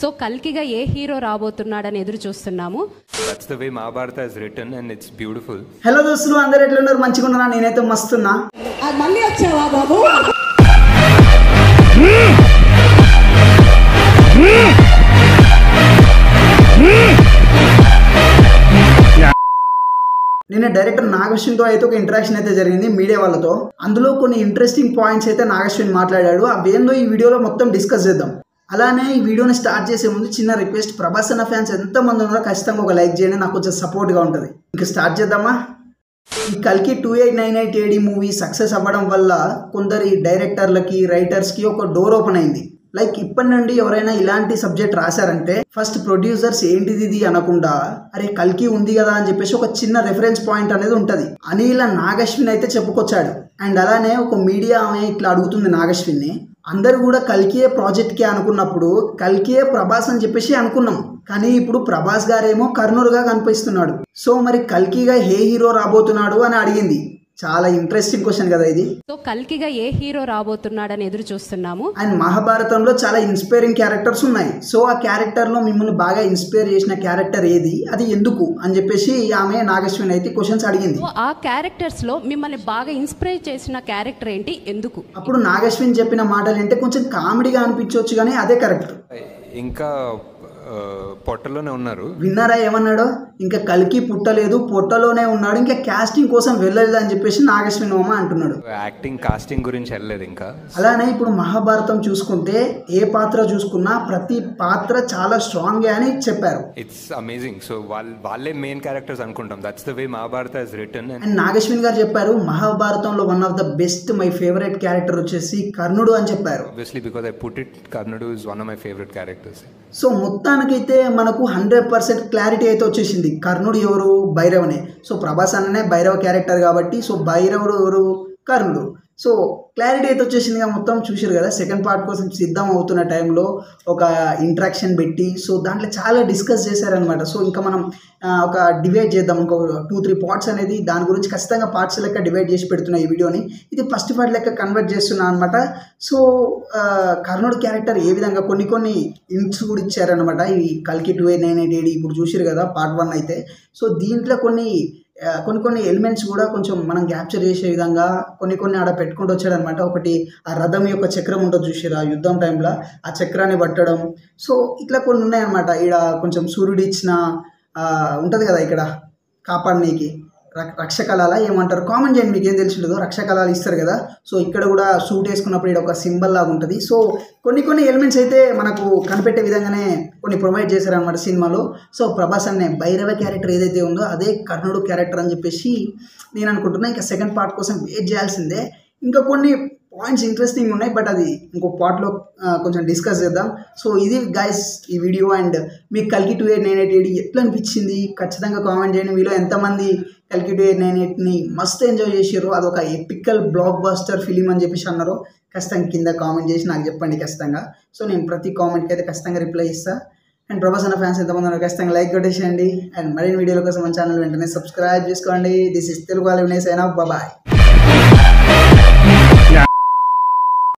So కల్కిగా ఏ hero రాబోతున్నాడని ఎదురు చూస్తున్నాము That's the way Mahabharata is written, and it's beautiful. Hello దోస్తులు అందరు ఎట్లున్నారు మంచిగా ఉన్నారా నేనైతే మస్తున్నా అది మళ్ళీ వచ్చావా బాబు నిన్న డైరెక్టర్ నాగశ్విన్తో అయితే ఒక ఇంటరాక్షన్ అయితే జరిగింది మీడియా వాళ్ళతో అందులో కొన్ని ఇంట్రెస్టింగ్ పాయింట్స్ అయితే నాగశ్విన్ మాట్లాడాడు అవేందో ఈ వీడియోలో మొత్తం డిస్కస్ చేద్దాం అలానే ఈ వీడియోని స్టార్ట్ చేసే ముందు చిన్న రిక్వెస్ట్ ప్రభాస్ అన్న ఫ్యాన్స్ ఎంతమంది ఉన్నారో ఖచ్చితంగా ఒక లైక్ చేయండి నాకు కొంచెం సపోర్ట్గా ఉంటుంది ఇంకా స్టార్ట్ చేద్దామా ఈ కల్కి two eight nine eight AD movie success అవ్వడం వల్ల కొందరి డైరెక్టర్లకి రైటర్స్కి ఒక డోర్ ఓపెన్ అయింది లైక్ ఇప్పటి నుండి ఎవరైనా ఇలాంటి సబ్జెక్ట్ రాశారంటే ఫస్ట్ ప్రొడ్యూసర్స్ ఏంటిది ఇది అనకుండా అరే కల్కి ఉంది కదా అని చెప్పేసి ఒక చిన్న రెఫరెన్స్ పాయింట్ అనేది ఉంటుంది అనిల నాగశ్విన్ అయితే చెప్పుకొచ్చాడు అండ్ అలానే ఒక మీడియా ఆమె ఇట్లా అడుగుతుంది నాగశ్విన్ని అందరూ కూడా కల్కియే ప్రాజెక్ట్కి అనుకున్నప్పుడు కల్కియే ప్రభాస్ అని చెప్పేసి అనుకున్నాం కానీ ఇప్పుడు ప్రభాస్ గారేమో కర్నూలుగా కనిపిస్తున్నాడు సో మరి కల్కిగా ఏ హీరో రాబోతున్నాడు అని అడిగింది చాలా ఇంట్రెస్టింగ్ క్వశ్చన్ కదా ఇది సో కల్కిగా ఏ హీరో రాబోతున్నాడని ఎదురు చూస్తున్నాము అండ్ మహాభారతంలో చాలా ఇన్స్పైరింగ్ క్యారెక్టర్స్ ఉన్నాయి సో ఆ క్యారెక్టర్లో మిమ్మల్ని బాగా ఇన్స్పైర్ చేసిన క్యారెక్టర్ ఏది అది ఎందుకు అని చెప్పేసి ఆమె నాగశ్విన్ అయితే క్వశ్చన్స్ అడిగింది సో ఆ క్యారెక్టర్స్ లో మిమ్మల్ని బాగా ఇన్స్పైర్ చేసిన క్యారెక్టర్ ఏంటి ఎందుకు అప్పుడు నాగశ్విన్ చెప్పిన మాటలు అంటే కొంచెం కామెడీగా అనిపించవచ్చు కానీ అదే కరెక్ట్ ఇంకా ఆ, పొట్టలోనే ఉన్నారు విన్నారా ఏమన్నాడో ఇంకా కలికి పుట్టలేదు పొట్టలోనే ఉన్నాడు ఇంకా కాస్టింగ్ కోసం వెళ్ళలేదు అని చెప్పేసి నాగశ్విన్ మామ అంటున్నాడు యాక్టింగ్ కాస్టింగ్ గురించి వెళ్ళలేదు ఇంకా అలానే ఇప్పుడు మహాభారతం చూసుకుంటే ఏ పాత్ర చూసుకున్నా ప్రతి పాత్ర చాలా స్ట్రాంగ్ అని చెప్పారు ఇట్స్ అమేజింగ్ సో వాళ్ళ వాళ్ళే మెయిన్ క్యారెక్టర్స్ అనుకుంటాం that's the way Mahabharata is return and and Nag Ashwin గారు చెప్పారు మహాభారతంలో one of the best my favourite character వచ్చేసి కర్ణుడు అని చెప్పారు obviously because I put it, Karnadu is one of my favorite characters. So మొత్తానికైతే మనకు హండ్రెడ్ పర్సెంట్ క్లారిటీ అయితే వచ్చేసింది కర్ణుడు ఎవరు భైరవనే సో ప్రభాస్ అన్ననే భైరవ క్యారెక్టర్ కాబట్టి సో భైరవుడు ఎవరు కర్ణుడు సో క్లారిటీ అయితే వచ్చేసిందిగా మొత్తం చూసారు కదా సెకండ్ పార్ట్ కోసం సిద్ధం అవుతున్న టైంలో ఒక ఇంట్రాక్షన్ పెట్టి సో దాంట్లో చాలా డిస్కస్ చేశారనమాట సో ఇంకా మనం ఆ, ఒక డివైడ్ చేద్దాం ఇంకో టూ త్రీ పార్ట్స్ అనేది దాని గురించి ఖచ్చితంగా పార్ట్స్ లెక్క డివైడ్ చేసి పెడుతున్నా ఈ వీడియోని ఇది ఫస్ట్ పార్ట్ లెక్క కన్వర్ట్ చేస్తున్నా అనమాట సో ఆ, కర్ణుడు క్యారెక్టర్ ఏ విధంగా కొన్ని కొన్ని ఇంట్స్ కూడా ఇచ్చారనమాట ఈ కల్కి two eight nine eight AD ఇప్పుడు చూసారు కదా పార్ట్ వన్ అయితే సో దీంట్లో కొన్ని ఆ, కొన్ని కొన్ని ఎలిమెంట్స్ కూడా కొంచెం మనం క్యాప్చర్ చేసే విధంగా కొన్ని కొన్ని ఆడ పెట్టుకుంటూ వచ్చాడనమాట ఒకటి ఆ రథం యొక్క చక్రం ఉంటుంది చూసారు ఆ యుద్ధం టైంలో ఆ చక్రాన్ని పట్టడం సో ఇట్లా కొన్ని ఉన్నాయన్నమాట ఈడ కొంచెం సూర్యుడు ఇచ్చిన ఆ, ఉంటుంది కదా ఇక్కడ కాపాడనీకి రక్- రక్షకళాల ఏమంటారు కామన్ చేయండి మీకు ఏం తెలిసిందో రక్షకళాలు ఇస్తారు కదా సో ఇక్కడ కూడా సూట్ వేసుకున్నప్పుడు ఇక్కడ ఒక సింబల్ లాగా ఉంటుంది సో కొన్ని కొన్ని ఎలిమెంట్స్ అయితే మనకు కనిపెట్టే విధంగానే కొన్ని ప్రొవైడ్ చేశారనమాట సినిమాలో సో ప్రభాస్ అనే భైరవ క్యారెక్టర్ ఏదైతే ఉందో అదే కర్ణుడు క్యారెక్టర్ అని చెప్పేసి నేను అనుకుంటున్నా ఇంకా సెకండ్ పార్ట్ కోసం వెయిట్ చేయాల్సిందే ఇంకా కొన్ని పాయింట్స్ ఇంట్రెస్టింగ్ ఉన్నాయి బట్ అది ఇంకో పార్ట్లో కొంచెం డిస్కస్ చేద్దాం సో ఇది గైస్ ఈ వీడియో అండ్ మీకు కల్కి two eight nine eight eight ఎట్లా అనిపించింది ఖచ్చితంగా కామెంట్ చేయండి మీలో ఎంతమంది కల్కి టూ ఎయిట్ నైన్ ఎయిట్ని మస్తు ఎంజాయ్ చేసారు అదొక ఎపికల్ బ్లాక్ బస్టర్ ఫిలిం అని చెప్పేసి అన్నారు ఖచ్చితంగా కింద కామెంట్ చేసి నాకు చెప్పండి ఖచ్చితంగా సో నేను ప్రతి కామెంట్కి అయితే ఖచ్చితంగా రిప్లై ఇస్తాను అండ్ ప్రభాస్ అన్న ఫ్యాన్స్ ఎంతమంది ఉన్నారు ఖచ్చితంగా లైక్ కొట్టేసేయండి అండ్ మరిన్ని వీడియోల కోసం మన ఛానల్ వెంటనే సబ్స్క్రైబ్ చేసుకోండి దిస్ ఇస్ తెలుగు వాళ్ళు వినేసైనా బాయ్